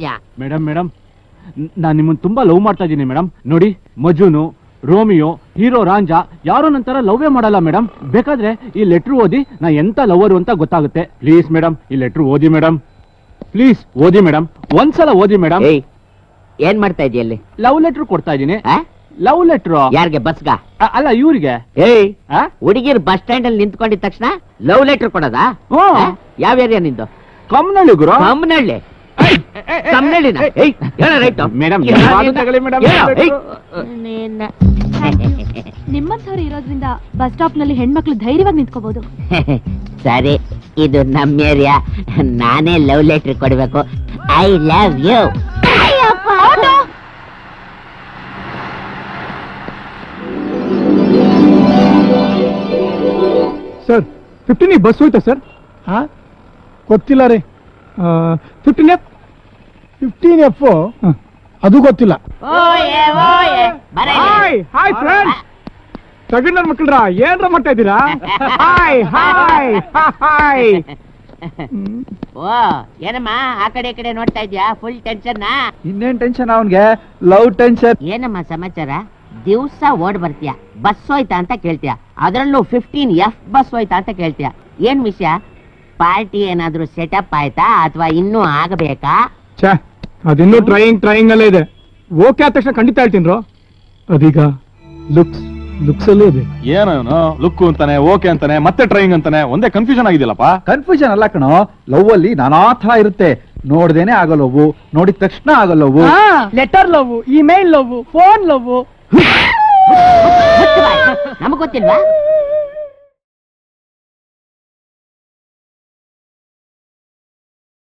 ಮಾಡ್ತೀಯಾ madam madam ನಾನು ನಿಮ್ಮನ್ನ ತುಂಬಾ ಲವ್ ಮಾಡ್ತಾ ಇದ್ದೀನಿ ಮೇಡಮ್ ನೋಡಿ ಮಜುನು ರೋಮಿಯೋ ಹೀರೋ ರಾಂಜಾ ಯಾರೋ ನಂತರ ಲವ್ವೇ ಮಾಡಲ್ಲ ಮೇಡಮ್ ಬೇಕಾದ್ರೆ ಈ ಲೆಟ್ರ್ ಓದಿ ನಾ ಎಂತ ಲವರು ಅಂತ ಗೊತ್ತಾಗುತ್ತೆ ಪ್ಲೀಸ್ ಮೇಡಮ್ ಈ ಲೆಟ್ರ್ ಓದಿ ಮೇಡಮ್ ಪ್ಲೀಸ್ ಓದಿ ಮೇಡಮ್ ಒಂದ್ಸಲ ಓದಿ ಮೇಡಮ್ ಏಯ್ ಏನ್ ಮಾಡ್ತಾ ಇದೀಯ ಅಲ್ಲಿ ಲವ್ ಲೆಟ್ರ್ ಕೊಡ್ತಾ ಇದ್ದೀನಿ ಆ? ಲವ್ ಲೆಟ್ರ್ ಯಾರ್ಗೆ ಬಸ್ಗ ಅಲ್ಲ ಇವ್ರಿಗೆ ಏಯ್ ಆ? ಹುಡುಗಿರ್ ಬಸ್ ಸ್ಟ್ಯಾಂಡ್ ಅಲ್ಲಿ ನಿಂತ್ಕೊಂಡಿದ ತಕ್ಷಣ ಲವ್ ಲೆಟರ್ ಕೊಡೋದಾ ಹ್ಮ್. ಆ? ಯಾವ ಏರಿಯಾ ನಿಂದು ಕಮ್ನಳ್ಳಿ ಗುರು ಕಮ್ಮನಹಳ್ಳಿ ಕಮ್ಮನಹಳ್ಳಿನ ಏಯ್ ಹೇಳ ರೈಟ್ ಮೇಡಮ್, ಯಾವ್ದು ತಗೊಳ್ಳಿ ಮೇಡಮ್, ನಿಮ್ಮಂಥವ್ರು ಇರೋದ್ರಿಂದ ಬಸ್ ಸ್ಟಾಪ್ ನಲ್ಲಿ ಹೆಣ್ಮಕ್ಳು ಧೈರ್ಯವಾಗಿ ನಿಂತ್ಕೋಬಹುದು ಸರಿ ಇದು ನಮ್ಮ ಏರಿಯಾ ನಾನೇ ಲವ್ ಲೆಟರ್ ಕೊಡ್ಬೇಕು I love you sir fifteen bus ಹೋಯ್ತಾ ಸರ್ ಹಾ ಗೊತ್ತಿಲ್ಲ ರೀ ಫಿಫ್ಟೀನ್ ಎಫ್ ಫಿಫ್ಟೀನ್ ಎಫ್ ಅದು ಗೊತ್ತಿಲ್ಲ ಹಾಯ್ ಹಾಯ್ ಫ್ರೆಂಡ್ಸ್ ತಗೊಂಡ್ ನನ್ ಮಕ್ಕಳ್ರ ಏನ್ರ ಮಾಡ್ತಾ ಇದ್ದೀರಾ ಹಾಯ್ ಹಾಯ್ ಹಾಯ್ ಓ ಏನಮ್ಮ ಆ ಕಡೆ ಈ ಕಡೆ ನೋಡ್ತಾ ಇದ್ಯಾ ಫುಲ್ ಟೆನ್ಷನ್ ಇನ್ನೇನ್ ಟೆನ್ಷನ್ ಅವನ್ಗೆ ಲವ್ ಟೆನ್ಷನ್ ಏನಮ್ಮ ಸಮಾಚಾರ ದಿವ್ಸ ಓಡ್ ಬರ್ತೀಯ ಬಸ್ ಹೋಯ್ತಾ ಅಂತ ಕೇಳ್ತೀಯ ಅದರಲ್ಲೂ ಫಿಫ್ಟೀನ್ ಎಫ್ ಬಸ್ ಹೋಯ್ತಾ ಅಂತ ಕೇಳ್ತೀಯ ಏನ್ ವಿಷಯ ಪಾರ್ಟಿ ಏನಾದ್ರೂ ಸೆಟಪ್ ಆಯ್ತಾ ಅಥವಾ ಇನ್ನೂ ಆಗಬೇಕಾ ಛೇ ಅದಿನ್ನೂ ಟ್ರೈಯಿಂಗ್ ಟ್ರೈಯಿಂಗ್ ಅಲ್ಲೇ ಇದೆ ಓಕೆ ಆದ ತಕ್ಷಣ ಖಂಡಿತ ಹೇಳ್ತೀನ್ರೋ ಅದೀಗ ಲುಕ್ಸ್ ಲುಕ್ಸ್ ಅಲ್ಲೇ ಇದೆ ಏನೋ ಲುಕ್ ಅಂತಾನೆ ಓಕೆ ಅಂತಾನೆ ಮತ್ತೆ ಟ್ರೈಯಿಂಗ್ ಅಂತಾನೆ ಒಂದೇ ಕನ್ಫ್ಯೂಷನ್ ಆಗಿದೆಯಲ್ಲಪ್ಪ ಕನ್ಫ್ಯೂಷನ್ ಅಲ್ಲ ಕಣೋ ಲವ್ ಅಲ್ಲಿ ನಾನಾ ತರ ಇರುತ್ತೆ ನೋಡ್ದೇನೆ ಆಗೋ ಲವ್ ನೋಡಿದ ತಕ್ಷಣ ಆಗೋ love letter love email love phone love ನಮಗ್ ಗೊತ್ತಿಲ್ವಾ